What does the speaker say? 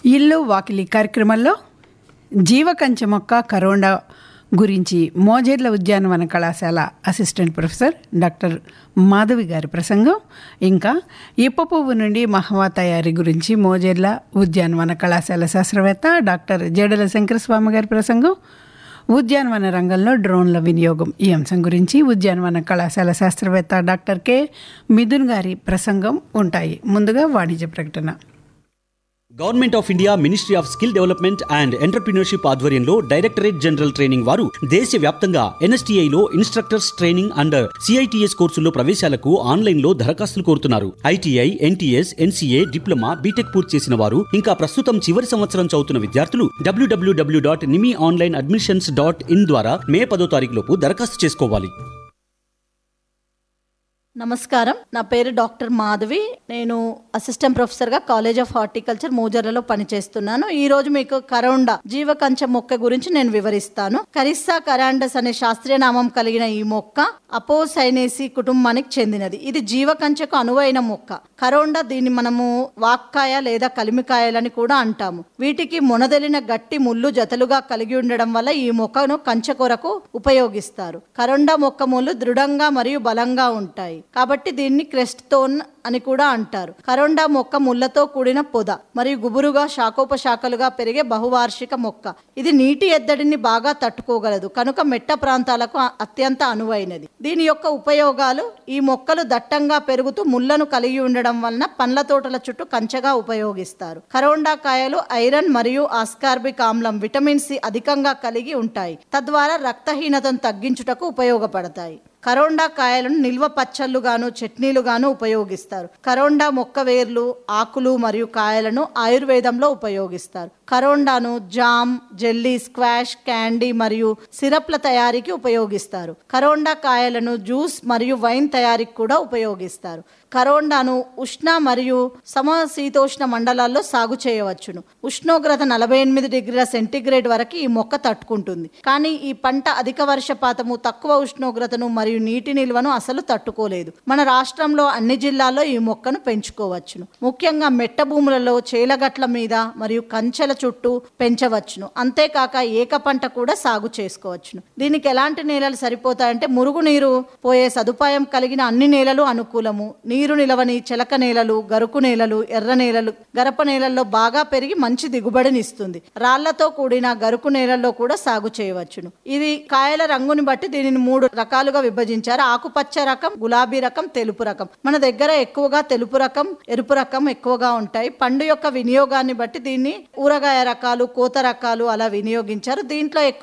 ఇల్లు వాకిలి కార్యక్రమంలో జీవకంచె మొక్క కరోండా గురించి మోజేర్ల ఉద్యానవన కళాశాల అసిస్టెంట్ ప్రొఫెసర్ డాక్టర్ మాధవి గారి ప్రసంగం ఇంకా ఇప్ప పువ్వు నుండి మహవా తయారీ గురించి మోజేర్ల ఉద్యానవన కళాశాల శాస్త్రవేత్త డాక్టర్ జడల శంకరస్వామి గారి ప్రసంగం ఉద్యానవన రంగంలో డ్రోన్ల వినియోగం ఈ అంశం గురించి ఉద్యానవన కళాశాల శాస్త్రవేత్త డాక్టర్ కె మిథున్ గారి ప్రసంగం ఉంటాయి ముందుగా వాణిజ్య ప్రకటన government of India ministry of skill development and entrepreneurship ఆధ్వర్యంలో డైరెక్టరేట్ జనరల్ ట్రైనింగ్ వారు దేశవ్యాప్తంగా ఎన్ఎస్టీఐలో ఇన్స్ట్రక్టర్స్ ట్రైనింగ్ అండ్ సిఐటిఎస్ కోర్సుల్లో ప్రవేశాలకు ఆన్లైన్లో దరఖాస్తులు కోరుతున్నారు ITI NTS NCA diploma BTech పూర్తి చేసిన వారు ఇంకా ప్రస్తుతం చివరి సంవత్సరం చదువుతున్న విద్యార్థులు WWW dot NIMI online admissions dot in ద్వారా మే పదో తారీఖు లోపు దరఖాస్తు చేసుకోవాలి నమస్కారం నా పేరు డాక్టర్ మాధవి నేను అసిస్టెంట్ ప్రొఫెసర్గా కాలేజ్ ఆఫ్ హార్టికల్చర్ మూజర్లలో పనిచేస్తున్నాను ఈ రోజు మీకు కరోండా జీవకంచ మొక్క గురించి నేను వివరిస్తాను కరిస్సా కరాండస్ అనే శాస్త్రీయ నామం కలిగిన ఈ మొక్క అపోసైనేసి కుటుంబానికి చెందినది ఇది జీవకంచకు అనువైన మొక్క కరోండా దీన్ని మనము వాక్కాయ లేదా కలిమికాయలని కూడా అంటాము వీటికి మొనదలిన గట్టి ముళ్ళు జతలుగా కలిగి ఉండడం వల్ల ఈ మొక్కను కంచె కొరకు ఉపయోగిస్తారు కరోండా మొక్క ముళ్ళు దృఢంగా మరియు బలంగా ఉంటాయి కాబట్టి దీన్ని క్రెస్టోన్ అని కూడా అంటారు కరోండా మొక్క ముళ్ళతో కూడిన పొద మరియు గుబురుగా శాఖోపశాఖలుగా పెరిగే బహువార్షిక మొక్క ఇది నీటి ఎద్దడిని బాగా తట్టుకోగలదు కనుక మెట్ట ప్రాంతాలకు అత్యంత అనువైనది దీని యొక్క ఉపయోగాలు ఈ మొక్కలు దట్టంగా పెరుగుతూ ముళ్లను కలిగి ఉండడం వలన పండ్ల తోటల చుట్టూ కంచెగా ఉపయోగిస్తారు కరోండా కాయలు ఐరన్ మరియు ఆస్కార్బిక్ ఆమ్లం విటమిన్ సి అధికంగా కలిగి ఉంటాయి తద్వారా రక్తహీనతను తగ్గించుటకు ఉపయోగపడతాయి కరోండా కాయలను నిల్వ పచ్చళ్ళుగాను చట్నీలుగాను ఉపయోగిస్తారు కరోండా మొక్క వేర్లు ఆకులు మరియు కాయలను ఆయుర్వేదంలో ఉపయోగిస్తారు కరోండాను జామ్ జెల్లీ స్క్వాష్ క్యాండీ మరియు సిరప్ల తయారీకి ఉపయోగిస్తారు కరోండా కాయలను జ్యూస్ మరియు వైన్ తయారీకి కూడా ఉపయోగిస్తారు కరోండాను ఉష్ణ మరియు సమశీతోష్ణ మండలాల్లో సాగు చేయవచ్చును ఉష్ణోగ్రత నలభై ఎనిమిది డిగ్రీల సెంటీగ్రేడ్ వరకు ఈ మొక్క తట్టుకుంటుంది కానీ ఈ పంట అధిక వర్షపాతము తక్కువ ఉష్ణోగ్రతను మరియు నీటి నిల్వను అసలు తట్టుకోలేదు మన రాష్ట్రంలో అన్ని జిల్లాల్లో ఈ మొక్కను పెంచుకోవచ్చును ముఖ్యంగా మెట్ట భూములలో చేలగట్ల మీద మరియు కంచెల చుట్టూ పెంచవచ్చును అంతేకాక ఏక పంట కూడా సాగు చేసుకోవచ్చును దీనికి ఎలాంటి నేలలు సరిపోతాయంటే మురుగునీరు పోయే సదుపాయం కలిగిన అన్ని నేలలు అనుకూలము నీరు నిలవని చెలక నేలలు గరుకు నేలలు ఎర్ర నేలలు గరప నేలల్లో బాగా పెరిగి మంచి దిగుబడినిస్తుంది రాళ్లతో కూడిన గరుకు నేలల్లో కూడా సాగు చేయవచ్చును ఇది కాయల రంగుని బట్టి దీనిని మూడు రకాలుగా విభజించారు ఆకుపచ్చ రకం గులాబీ రకం తెలుపు రకం మన దగ్గర ఎక్కువగా తెలుపు రకం ఎరుపు రకం ఎక్కువగా ఉంటాయి పండు యొక్క వినియోగాన్ని బట్టి దీన్ని ఊరగాయ రకాలు కోత రకాలు అలా వినియోగించారు దీంట్లో ఎక్కువ